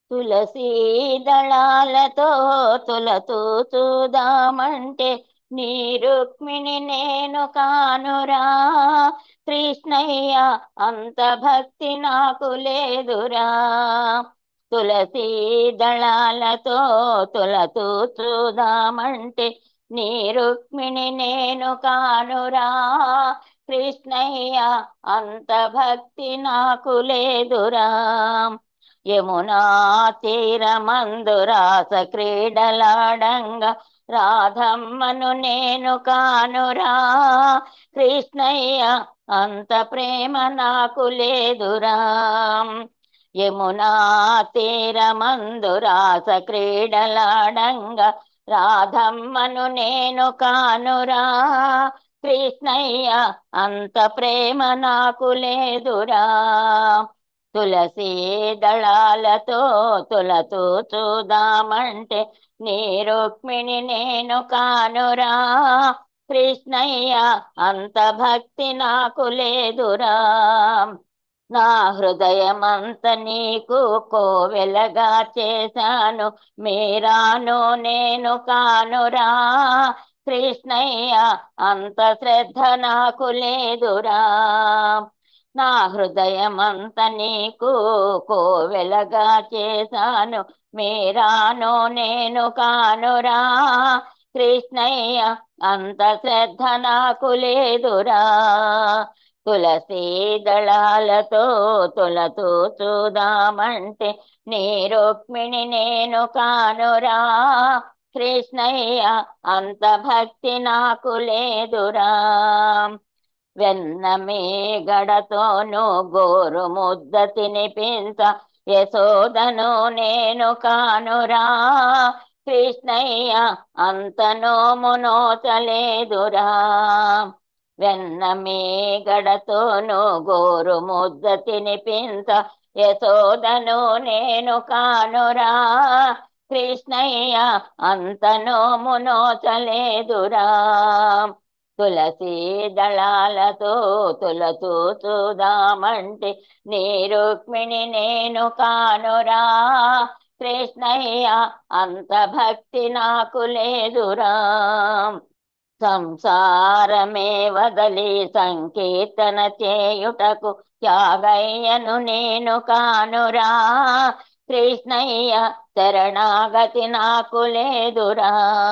తులసీ దళాలతో తులతూ చూదామంటే నీ రుక్మిణి నేను కానురా కృష్ణయ్య అంత భక్తి నాకు లేదురా తులసీ దళాలతో తులతూ చూదామంటే నీ రుక్మిణి నేను కానురా కృష్ణయ్య అంత భక్తి నాకు లేదురా యమునా తీరమందు రాస క్రీడలాడంగా రాధమ్మను నేను కానురా కృష్ణయ్య అంత ప్రేమ నాకు లేదురా యమునా తీరమందు రాస క్రీడలాడంగా రాధమ్మను నేను కానురా కృష్ణయ్య అంత ప్రేమ నాకు లేదురా తులసీ దళాలతో తులతూ చూదామంటే నీ రుక్మిణి నేను కానురా కృష్ణయ్య అంత భక్తి నాకు లేదురా నా హృదయమంత నీకు కోవెలగా చేశాను మీరాను నేను కానురా కృష్ణయ్య అంత శ్రద్ధ నాకు లేదురా నా హృదయమంత నీకు కోవెలగా చేశాను మీరాను నేను కానురా కృష్ణయ్య అంత శ్రద్ధ నాకు లేదురా తులసీ దళాలతో తులతూ చూదామంటే నీ రుక్మిణి నేను కానురా కృష్ణయ్య అంత భక్తి నాకు లేదురా వెన్న మేగడతోను గోరు ముద్ద తినిపించ యశోదను నేను కానురా కృష్ణయ్య అంత నోము నోచలేదురా వెన్న మేగడతోను గోరు ముద్ద తినిపించ యశోదను నేను కానురా కృష్ణయ్య అంత నోము నోచలేదురా తులసీ దళాలతో తులతూ చూదామంటే నీ రుక్మిణి నేను కానురా కృష్ణయ్య అంత భక్తి నాకు లేదురా సంసారమే వదలి సంకీర్తన చేయుటకు త్యాగయ్యను నేను కానురా కృష్ణయ్య శరణాగతి నాకు లేదురా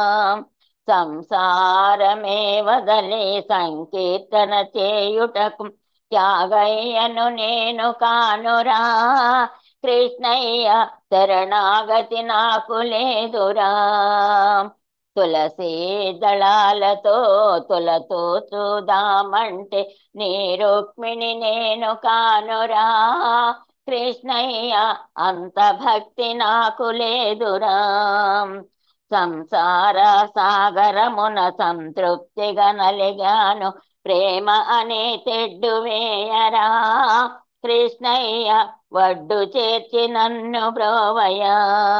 సంసారమే వదలి సంకీర్తన చేయుటకు త్యాగయ్యను నేను కానురా కృష్ణయ్య శరణాగతి నాకు లేదురా తులసీ దళాలతో తులతో చూదామంటే నీ రుక్మిణి నేను కానురా కృష్ణయ్య అంత భక్తి నాకు లేదురా సంసార సాగరమున సంతృప్తిగా నలిగాను ప్రేమ అనే తెడ్డు వేయరా కృష్ణయ్య వడ్డు చేర్చి నన్ను బ్రోవయా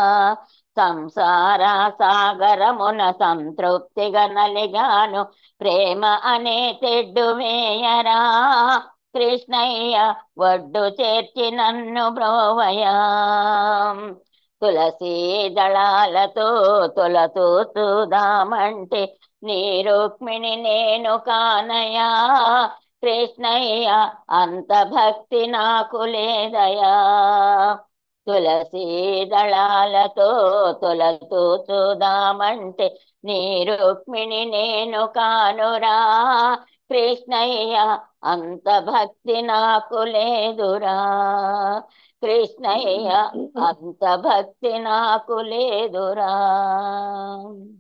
సంసార సాగరమున సంతృప్తిగా నలిగాను ప్రేమ అనే తెడ్డు వేయరా కృష్ణయ్య వడ్డు చేర్చి నన్ను బ్రోవయా తులసీ దళాలతో తులతూ చూదామంటే నీ రుక్మిణి నేను కానయా కృష్ణయ్య అంత భక్తి నాకు లేదయా తులసీ దళాలతో తులతూ చూదామంటే నీ రుక్మిణి నేను కానురా కృష్ణయ్య అంత భక్తి నాకు లేదురా కృష్ణయ్య అంత భక్తి నాకు లేదురా